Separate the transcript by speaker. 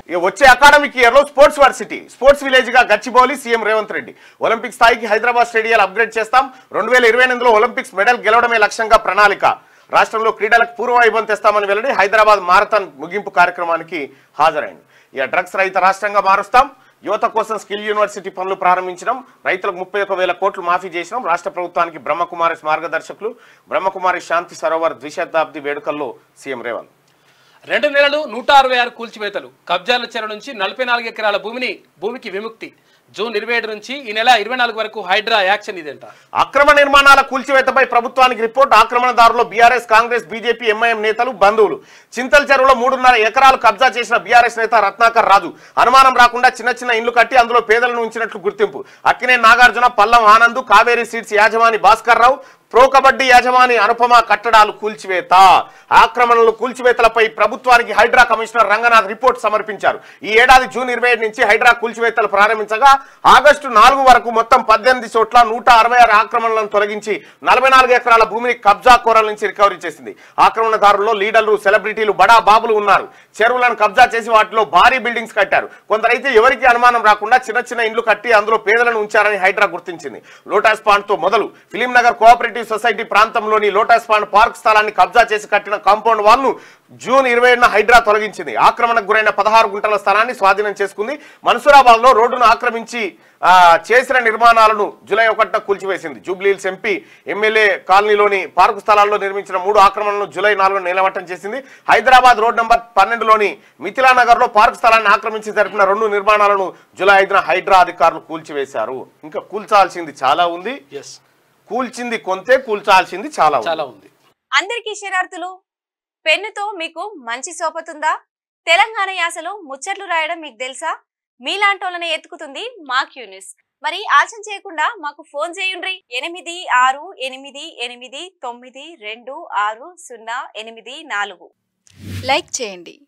Speaker 1: ఇక వచ్చే academic year లో స్పోర్ట్స్ వర్సిటీ స్పోర్ట్స్ విలేజ్ గా గచ్చిబౌలి సీఎం రేవంత్ రెడ్డి ఒలింపిక్ స్థాయికి హైదరాబాద్ స్టేడియాలు అప్గ్రేడ్ చేస్తాం రెండు వేల ఇరవై ఎనిమిదిలో ఒలింపిక్స్ మెడల్ గెలవడమే లక్ష్యంగా ప్రణాళిక రాష్ట్రంలో క్రీడలకు పూర్వవైభవం తెస్తామని వెల్లడి హైదరాబాద్ మారథాన్ ముగింపు కార్యక్రమానికి హాజరైంది ఇక డ్రగ్స్ రహిత రాష్ట్రంగా మారుస్తాం యువత కోసం స్కిల్ యూనివర్సిటీ పనులు ప్రారంభించడం రైతులకు ముప్పై ఒక వేల కోట్లు మాఫీ చేసినాం రాష్ట్ర ప్రభుత్వానికి బ్రహ్మకుమారి మార్గదర్శకులు బ్రహ్మకుమారి శాంతి సరోవర్ ద్విశతాబ్ది వేడుకల్లో సీఎం రేవంత్
Speaker 2: రెండు నెలలు నూట అరవై ఆరు కూల్చివేతలు కబ్జాల చెర నుంచి నలభై నాలుగు ఎకరాల భూమిని భూమికి విముక్తి జూన్ ఇరవై ఏడు నుంచి ఈ నెల ఇరవై నాలుగు వరకు హైడ్రా యాక్షన్ ఇదంట
Speaker 1: అక్రమ నిర్మాణాల కూల్చివేతపై ప్రభుత్వానికి రిపోర్ట్ ఆక్రమణదారులు బీఆర్ఎస్ కాంగ్రెస్ బీజేపీ ఎంఐఎం నేతలు బంధువులు చింతల చెరువులో మూడున్నర ఎకరాలు కబ్జా చేసిన బీఆర్ఎస్ నేత రత్నాకర్ రాజు అనుమానం రాకుండా చిన్న చిన్న ఇండ్లు కట్టి అందులో పేదలను ఉంచినట్లు గుర్తింపు అక్కినే నాగార్జున పల్లం ఆనంద్ కావేరీ సీట్స్ యాజమాని భాస్కర్ రావు ప్రో కబడ్డీ యాజమాని అనుపమ కట్టడాలు కూల్చివేత ఆక్రమణలు కూల్చివేతలపై ప్రభుత్వానికి హైడ్రా కమిషనర్ రంగనాథ్ రిపోర్ట్ సమర్పించారు ఈ ఏడాది జూన్ ఇరవై నుంచి హైడ్రా కూల్చివేతలు ప్రారంభించగా ఆగస్టు నాలుగు వరకు మొత్తం పద్దెనిమిది చోట్ల నూట అరవై ఆరు ఆక్రమణలను తొలగించి నలభై నాలుగు ఎకరాల భూమిని కబ్జా కోరల నుంచి రికవరీ చేసింది ఆక్రమణదారుల్లో లీడర్లు సెలబ్రిటీలు బడా బాబులు ఉన్నారు చెరువులను కబ్జా చేసి వాటిలో భారీ బిల్డింగ్స్ కట్టారు కొందరైతే ఎవరికి అనుమానం రాకుండా చిన్న చిన్న ఇండ్లు కట్టి అందులో పేదలను ఉంచారని హైడ్రా గుర్తించింది లోటస్ పాండ్ తో మొదలు ఫిలిం నగర్ కోఆపరేటివ్ సొసైటీ ప్రాంతంలోని లోటస్ పాండ్ పార్క్ స్థలాన్ని కబ్జా చేసి కట్టిన కాంపౌండ్ వాల్ను జూన్ ఇరవై ఏడున హైడ్రా తొలగించింది ఆక్రమణకు గురైన పదహారు గుంటల స్థలాన్ని స్వాధీనం చేసుకుంది మన్సూరాబాద్ లో రోడ్డును ఆక్రమించి ఆ, చేసిన నిర్మాణాలను జూలై ఒకటిన కూల్చివేసింది జూబ్లీహిల్స్ ఎంపీ ఎమ్మెల్యే కాలనీలోని పార్కు స్థలాల్లో నిర్మించిన మూడు ఆక్రమణలను జూలై నాలుగున నిలవటం చేసింది హైదరాబాద్ రోడ్ నంబర్ పన్నెండులోని మిథిలా నగర్ లో పార్క్ స్థలాన్ని ఆక్రమించి జరిపిన రెండు నిర్మాణాలను జూలై ఐదున హైడ్రా అధికారులు కూల్చివేశారు ఇంకా కూల్చాల్సింది చాలా ఉంది
Speaker 2: ఎస్
Speaker 1: కూల్చింది కొంతే కూల్చాల్సింది చాలా ఉంది
Speaker 2: చాలా ఉంది
Speaker 3: అందరికీ శరార్థులు పెన్నుతో మీకు మంచి సోపతుందా తెలంగాణ యాసలో ముచ్చట్లు రాయడం మీకు తెలుసా మీలాంటోళ్ళని ఎత్తుకుతుంది మా క్యూనిస్ మరి ఆలస్యం చేయకుండా మాకు ఫోన్ చేయండి ఎనిమిది ఆరు ఎనిమిది ఎనిమిది తొమ్మిది రెండు ఆరు సున్నా ఎనిమిది నాలుగు
Speaker 4: లైక్ చేయండి